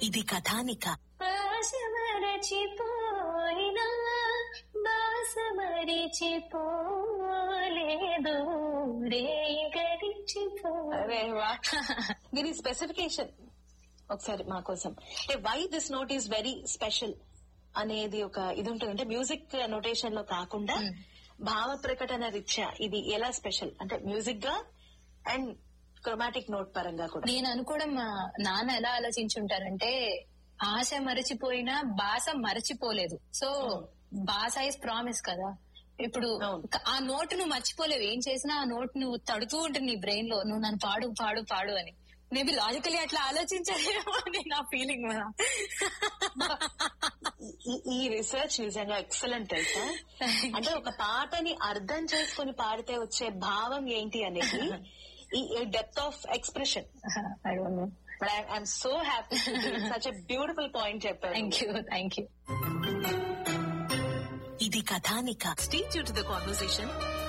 ఇది కథానిక ఆశ మరచిపోయినా బాస మరిచిపోలేదు రే గడిచిపో అరే వా దీని స్పెసిఫికేషన్ ఒకసారి మా కోసం why this note is very special అనేది ఒక ఇది ఉంటుంది అంటే మ్యూజిక్ నోటేషన్ లో కాకుండా భావ ప్రకటన రీత్యా ఇది ఎలా స్పెషల్ అంటే మ్యూజిక్ గా అండ్ క్రొమాటిక్ నోట్ పరంగా కూడా నేను అనుకోవడం మా నాన్న ఎలా ఆలోచించుంటారంటే ఆశ మరచిపోయినా బాస మరచిపోలేదు సో బాస ఇస్ ప్రామిస్ కదా ఇప్పుడు అవును. ఆ నోట్ నువ్వు మర్చిపోలేవు ఏం చేసినా ఆ నోట్ నువ్వు తడుతూ ఉంటుంది నీ బ్రెయిన్ లో నువ్వు నన్ను పాడు పాడు పాడు అని మేబీ లాజికలీ అట్లా ఆలోచించారేమో అని నా ఫీలింగ్ ఈ- ఈ రీసెర్చ్ నిజంగా ఎక్సలెంట్ తెలుసా అంటే ఒక పాటని అర్థం చేసుకుని పాడితే వచ్చే భావం ఏంటి అనేది ఈ depth of expression I don't know but I'm so happy such a beautiful point చెప్పారు థ్యాంక్ యూ థ్యాంక్ యూ ఇది కథానిక Stay tuned to the conversation